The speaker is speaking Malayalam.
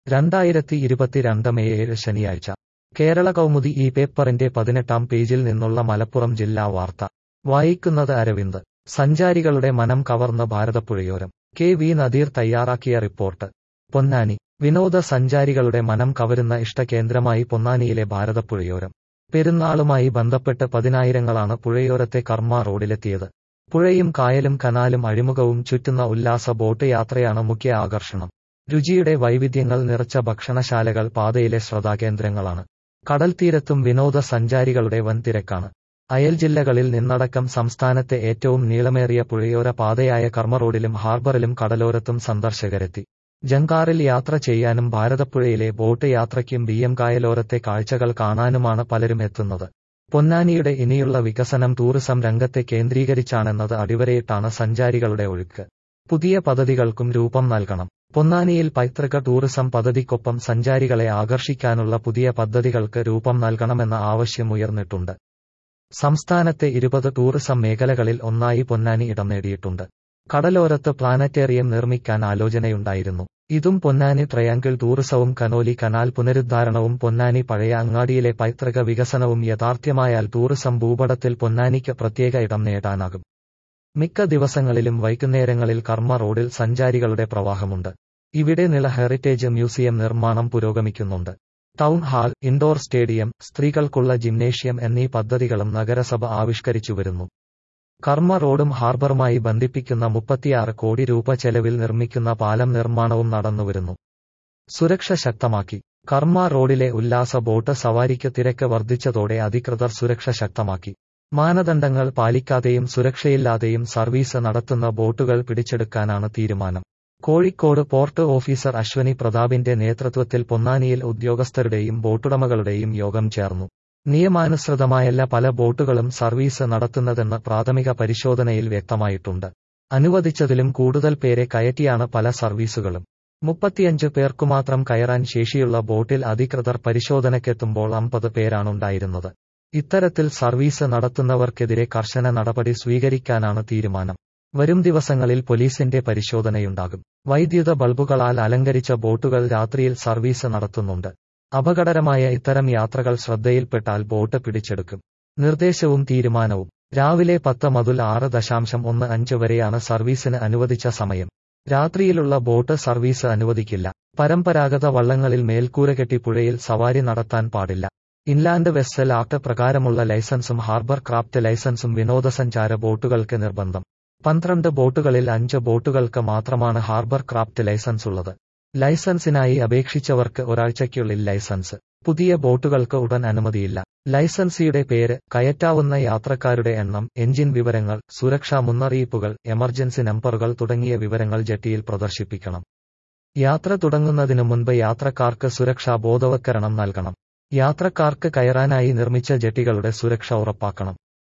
രണ്ടായിരത്തി ഇരുപത്തിരണ്ട് മെയ് ഏഴ് ശനിയാഴ്ച കേരള കൗമുദി ഈ പേപ്പറിന്റെ പതിനെട്ടാം പേജിൽ നിന്നുള്ള മലപ്പുറം ജില്ലാ വാർത്ത വായിക്കുന്നത് അരവിന്ദ് സഞ്ചാരികളുടെ മനം കവർന്ന ഭാരതപ്പുഴയോരം കെ വി നദീർ തയ്യാറാക്കിയ റിപ്പോർട്ട് പൊന്നാനി വിനോദ സഞ്ചാരികളുടെ മനം കവരുന്ന ഇഷ്ടകേന്ദ്രമായി പൊന്നാനിയിലെ ഭാരതപ്പുഴയോരം പെരുന്നാളുമായി ബന്ധപ്പെട്ട് പതിനായിരങ്ങളാണ് പുഴയോരത്തെ കർമ്മ റോഡിലെത്തിയത് പുഴയും കായലും കനാലും അഴിമുഖവും ചുറ്റുന്ന ഉല്ലാസ ബോട്ട് യാത്രയാണ് മുഖ്യ ആകർഷണം രുചിയുടെ വൈവിധ്യങ്ങൾ നിറച്ച ഭക്ഷണശാലകൾ പാതയിലെ ശ്രദ്ധാകേന്ദ്രങ്ങളാണ് കടൽത്തീരത്തും വിനോദ സഞ്ചാരികളുടെ വൻ തിരക്കാണ് അയൽ ജില്ലകളിൽ നിന്നടക്കം സംസ്ഥാനത്തെ ഏറ്റവും നീളമേറിയ പുഴയോര പാതയായ കർമ്മ റോഡിലും ഹാർബറിലും കടലോരത്തും സന്ദർശകരെത്തി ജങ്കാറിൽ യാത്ര ചെയ്യാനും ഭാരതപ്പുഴയിലെ ബോട്ട് യാത്രയ്ക്കും ബിയം കായലോരത്തെ കാഴ്ചകൾ കാണാനുമാണ് പലരും എത്തുന്നത് പൊന്നാനിയുടെ ഇനിയുള്ള വികസനം ടൂറിസം രംഗത്തെ കേന്ദ്രീകരിച്ചാണെന്നത് അടിവരയിട്ടാണ് സഞ്ചാരികളുടെ ഒഴുക്ക് പുതിയ പദ്ധതികൾക്കും രൂപം നൽകണം പൊന്നാനിയിൽ പൈതൃക ടൂറിസം പദ്ധതിക്കൊപ്പം സഞ്ചാരികളെ ആകർഷിക്കാനുള്ള പുതിയ പദ്ധതികൾക്ക് രൂപം നൽകണമെന്ന ആവശ്യം ഉയർന്നിട്ടുണ്ട് സംസ്ഥാനത്തെ ഇരുപത് ടൂറിസം മേഖലകളിൽ ഒന്നായി പൊന്നാനി ഇടം നേടിയിട്ടുണ്ട് കടലോരത്ത് പ്ലാനറ്റേറിയം നിർമ്മിക്കാൻ ആലോചനയുണ്ടായിരുന്നു ഇതും പൊന്നാനി ട്രയാങ്കിൾ ടൂറിസവും കനോലി കനാൽ പുനരുദ്ധാരണവും പൊന്നാനി പഴയ അങ്ങാടിയിലെ പൈതൃക വികസനവും യഥാർത്ഥ്യമായാൽ ടൂറിസം ഭൂപടത്തിൽ പൊന്നാനിക്ക് പ്രത്യേക ഇടം നേടാനാകും മിക്ക ദിവസങ്ങളിലും വൈകുന്നേരങ്ങളിൽ കർമ്മ റോഡിൽ സഞ്ചാരികളുടെ പ്രവാഹമുണ്ട് ഇവിടെ നില ഹെറിറ്റേജ് മ്യൂസിയം നിർമ്മാണം പുരോഗമിക്കുന്നുണ്ട് ടൗൺ ഹാൾ ഇൻഡോർ സ്റ്റേഡിയം സ്ത്രീകൾക്കുള്ള ജിംനേഷ്യം എന്നീ പദ്ധതികളും നഗരസഭ ആവിഷ്കരിച്ചു വരുന്നു കർമ്മ റോഡും ഹാർബറുമായി ബന്ധിപ്പിക്കുന്ന മുപ്പത്തിയാറ് കോടി രൂപ ചെലവിൽ നിർമ്മിക്കുന്ന പാലം നിർമ്മാണവും നടന്നുവരുന്നു സുരക്ഷ ശക്തമാക്കി കർമ്മ റോഡിലെ ഉല്ലാസ ബോട്ട് സവാരിക്ക് തിരക്ക് വർദ്ധിച്ചതോടെ അധികൃതർ സുരക്ഷ ശക്തമാക്കി മാനദണ്ഡങ്ങൾ പാലിക്കാതെയും സുരക്ഷയില്ലാതെയും സർവീസ് നടത്തുന്ന ബോട്ടുകൾ പിടിച്ചെടുക്കാനാണ് തീരുമാനം കോഴിക്കോട് പോർട്ട് ഓഫീസർ അശ്വനി പ്രതാപിന്റെ നേതൃത്വത്തിൽ പൊന്നാനിയിൽ ഉദ്യോഗസ്ഥരുടെയും ബോട്ടുടമകളുടെയും യോഗം ചേർന്നു നിയമാനുസൃതമായല്ല പല ബോട്ടുകളും സർവീസ് നടത്തുന്നതെന്ന് പ്രാഥമിക പരിശോധനയിൽ വ്യക്തമായിട്ടുണ്ട് അനുവദിച്ചതിലും കൂടുതൽ പേരെ കയറ്റിയാണ് പല സർവീസുകളും മുപ്പത്തിയഞ്ച് പേർക്കുമാത്രം കയറാൻ ശേഷിയുള്ള ബോട്ടിൽ അധികൃതർ പരിശോധനയ്ക്കെത്തുമ്പോൾ അമ്പത് പേരാണുണ്ടായിരുന്നത് ഇത്തരത്തിൽ സർവീസ് നടത്തുന്നവർക്കെതിരെ കർശന നടപടി സ്വീകരിക്കാനാണ് തീരുമാനം വരും ദിവസങ്ങളിൽ പോലീസിന്റെ പരിശോധനയുണ്ടാകും വൈദ്യുത ബൾബുകളാൽ അലങ്കരിച്ച ബോട്ടുകൾ രാത്രിയിൽ സർവീസ് നടത്തുന്നുണ്ട് അപകടകരമായ ഇത്തരം യാത്രകൾ ശ്രദ്ധയിൽപ്പെട്ടാൽ ബോട്ട് പിടിച്ചെടുക്കും നിർദ്ദേശവും തീരുമാനവും രാവിലെ പത്ത് മുതൽ ആറ് ദശാംശം ഒന്ന് അഞ്ച് വരെയാണ് സർവീസിന് അനുവദിച്ച സമയം രാത്രിയിലുള്ള ബോട്ട് സർവീസ് അനുവദിക്കില്ല പരമ്പരാഗത വള്ളങ്ങളിൽ മേൽക്കൂര കെട്ടി പുഴയിൽ സവാരി നടത്താൻ പാടില്ല ഇൻലാൻഡ് വെസ്സൽ ആക്ട് പ്രകാരമുള്ള ലൈസൻസും ഹാർബർ ക്രാഫ്റ്റ് ലൈസൻസും വിനോദസഞ്ചാര ബോട്ടുകൾക്ക് നിർബന്ധം പന്ത്രണ്ട് ബോട്ടുകളിൽ അഞ്ച് ബോട്ടുകൾക്ക് മാത്രമാണ് ഹാർബർ ക്രാഫ്റ്റ് ലൈസൻസ് ഉള്ളത് ലൈസൻസിനായി അപേക്ഷിച്ചവർക്ക് ഒരാഴ്ചയ്ക്കുള്ളിൽ ലൈസൻസ് പുതിയ ബോട്ടുകൾക്ക് ഉടൻ അനുമതിയില്ല ലൈസൻസിയുടെ പേര് കയറ്റാവുന്ന യാത്രക്കാരുടെ എണ്ണം എഞ്ചിൻ വിവരങ്ങൾ സുരക്ഷാ മുന്നറിയിപ്പുകൾ എമർജൻസി നമ്പറുകൾ തുടങ്ങിയ വിവരങ്ങൾ ജെട്ടിയിൽ പ്രദർശിപ്പിക്കണം യാത്ര തുടങ്ങുന്നതിനു മുൻപ് യാത്രക്കാർക്ക് സുരക്ഷാ ബോധവത്കരണം നൽകണം യാത്രക്കാർക്ക് കയറാനായി നിർമ്മിച്ച ജെട്ടികളുടെ സുരക്ഷ ഉറപ്പാക്കണം